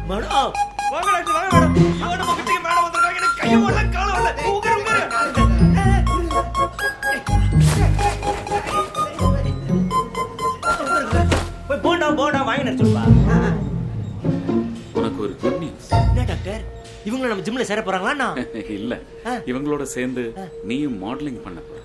Madam வாங்க doctor வாங்க madam இவன் நம்ம வீட்டுக்கு மேடம் வந்திருக்காங்க எனக்கு கையை வரல கால வரல உட்காரு உட்காரு போய் போண்டா போண்டா வாங்கி நினைச்சுப்பா உனக்கு ஒரு குட் நியூஸ் என்ன டாக்டர் இவங்க நம்ம ஜிம்ல சேர போறாங்களா இல்ல இவங்களோட சேர்ந்து நீயும் மாடலிங் பண்ண போற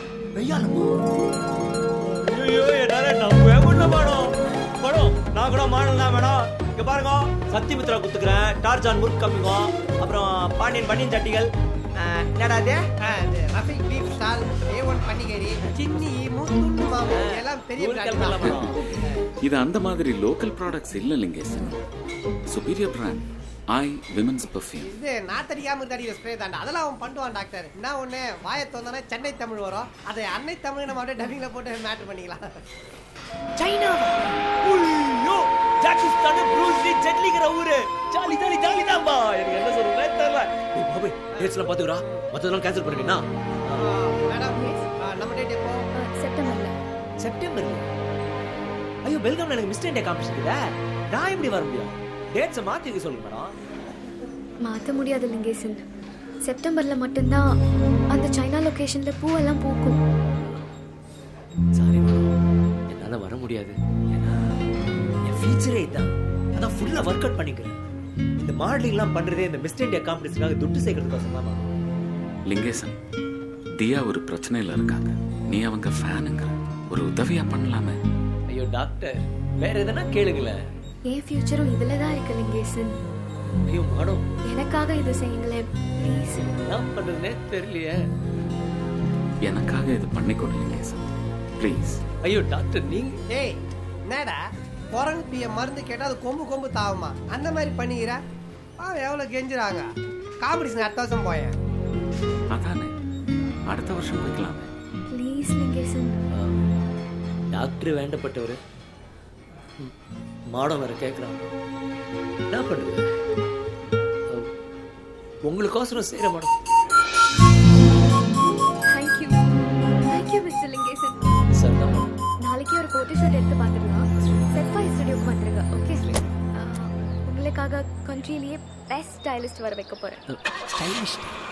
ஐயோ என்னால நம்பவே முடியல மேடம் மேடம் நான் கூட மாடல் தான் மேடம் இங்க பாருங்க சத்தியமித்ரா குத்துக்கிறேன் டார்ஜான் முறுக்கு கம்மிங்க அப்புறம் பாண்டியன் பனியன் சட்டிகள் அஹ், என்னடா அது Rafiq beef stall A one பன்னிக்கறி சின்னி முத்துண்டு மாவு எல்லாம் பெரிய ஊருக்கு brand கிளம்பலாம் தான். மேடம் இது அந்த மாதிரி லோக்கல் ப்ராடக்ட்ஸ் இல்ல Lingesan superior brand I women's perfume இது நாத்தடிக்காம இருக்க ஸ்ப்ரே தாண்டா அதெல்லாம் அவன் பண்ணுவான் டாக்டர் என்ன ஒண்ணு வாயை தோந்தானே சென்னை தமிழ் வரும் அதை அன்னை தமிழ் நம்ம அப்படியே டப்பிங்ல போட்டு மேட்ரு பண்ணிக்கலாம் சைனா ஐயோ ஜாக்கிஸ்தான் ப்ரூஸ் லீ ஜெட்லிங்கிற ஊரு ஜாலி ஜாலி ஜாலி தான்பா எனக்கு என்ன சொல்றதுனே தெரியல ஏய் பாபு டேட்ஸ்லாம் பாத்துக்கறா மத்ததெல்லாம் கேன்சல் பண்ணிட்டீனா மேடம் நம்ம டேட் எப்போ செப்டம்பர்ல செப்டம்பர் ஐயோ பெல்காம்ல எனக்கு மிஸ்டர் இந்தியா காம்படிஷன் இருக்குதா நான் எப்படி வர முடியும் டேட்ஸை மாத்தி வைக்க சொல்லுங்க மேடம் மாற்ற முடியாது லிங்கேசன் செப்டம்பர்ல மட்டும்தான் அந்த சைனா லொகேஷன்ல பூவெல்லாம் பூக்கும் சாரி மேடம் என்னால வர முடியாது ஏன்னா என் ஃபீச்சரே இதான் அதான் ஃபுல்லா ஒர்க் அவுட் பண்ணிக்கிறேன் இந்த மாடலிங்லாம் பண்றதே இந்த மிஸ்டர் இந்தியா காம்படிஷனுக்காக துட்டு சேர்க்கறதுக்கோசம் தான் மேடம் லிங்கேசன் தியா ஒரு பிரச்சனையில இருக்காங்க நீ அவங்க ஃபேனுங்க ஒரு உதவியா பண்ணலாமே ஐயோ டாக்டர் வேற எதனா கேளுங்களேன் என் ஃபியூச்சரும் இதுல தான் இருக்கு லிங்கேசன் ஐயோ மேடம் எனக்காக இது செய்யுங்களேன் ப்ளீஸ் என்ன பண்றதுனே தெரியலையே எனக்காக இது பண்ணி கொடு லிங்கேசன் ப்ளீஸ் ஐயோ டாக்டர் நீங்க ஏய் என்னடா குரங்கு பிய மருந்து கேட்டா அது கொம்பு கொம்பு தாவுமா அந்த மாதிரி பண்ணிக்கிற அவன் எவ்வளவு கெஞ்சுறாங்க காம்படிஷன் அடுத்த வருஷம் போயேன் அதானே அடுத்த வருஷம் வைக்கலாமே ப்ளீஸ் லிங்கேசன் டாக்டர் வேண்டப்பட்டவர் மாடம் வேற கேட்குறாங்க என்ன பண்றது அஹ், உங்களுக்கோசரம் செய்யற madam thank you thank you mister Lingesan சரிதான் மேடம் நாளைக்கு ஒரு ஃபோட்டோ ஷூட் எடுத்து பார்த்துடலாம் செட் ஃபை ஸ்டுடியோக்கு வந்துருங்க ஓகே உங்களுக்காக கண்ட்ரிலேயே பெஸ்ட் ஸ்டைலிஸ்ட் வர வைக்க போறேன் ஸ்டைலிஷ்